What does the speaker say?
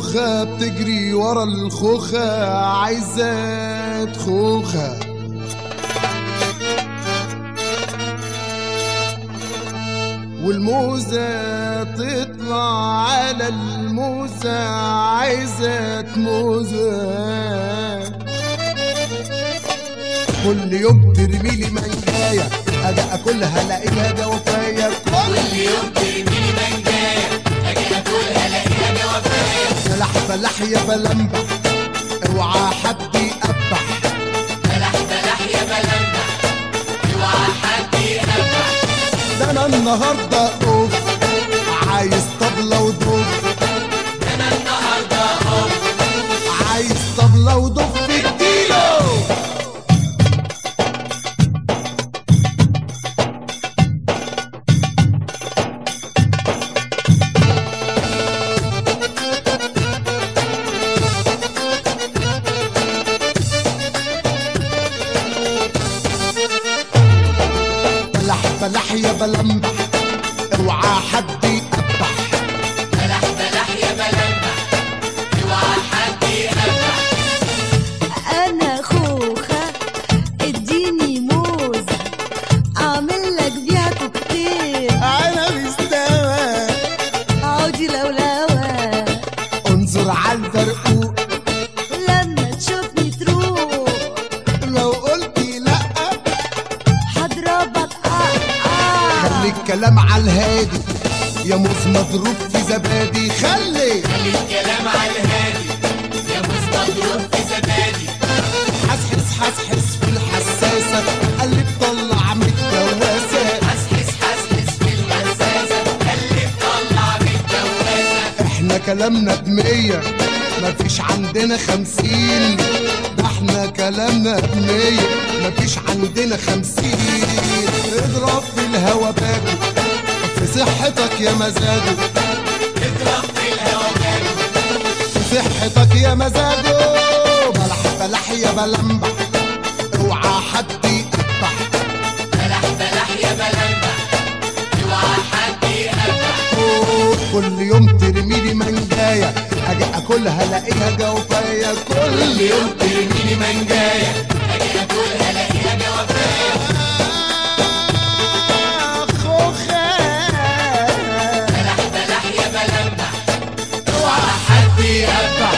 خوخة بتجري ورا الخوخة عايزة خوخة والموزة تطلع على الموزة عايزة موزة كل يوم ترمي لي منجاية اجي اكلها الاقيها جوافية كل يوم ترميلي منجاية اجي اكلها الاقيها جوافية فلح فلح يا بلمبح اوعى حد يقبح بلح بلح يا بلمبح اوعى حد يقبح ده انا النهارده اوف عايز طبلة ودف انا النهارده اهو عايز طبلة ودف اديله بلح بلح يا بلمبح اوعى حد يقبح بلح بلح يا بلمبح اوعى حد يقبح انا خوخة اديني موزة اعمل لك بيها كوكتيل انا مستوى عودي لولوة انظر على البرقوق لما تشوفني تروح لو قلتي لا هضربك اه اه خلي الكلام على الهادي يا موز مضروب في زبادي خلي خلي الكلام على الهادي يا موز مضروب في زبادي حسحس حسحس في الحساسة قلب طلع متجوزة حسحس حسحس في الحساسة خلي تطلع بالجوازة احنا كلامنا بمية مفيش عندنا خمسين ده احنا كلامنا بمية مفيش عندنا خمسين اضرب في الهوا باكو في صحتك يا مزاجه اضرب في الهوا جاله في صحتك يا مزاجه بلح بلح يا بلمبح اوعى حد يقبح بلح بلح يا بلمبح اوعى حد يقبح أوه، كل يوم ترمي لي منجاية اجي اكلها الاقيها جوفاية كل يوم ترميلي منجاية اجي اكلها الاقيها جوافية خوخة بلح بلح يا بلمبح اوعى حد يقبح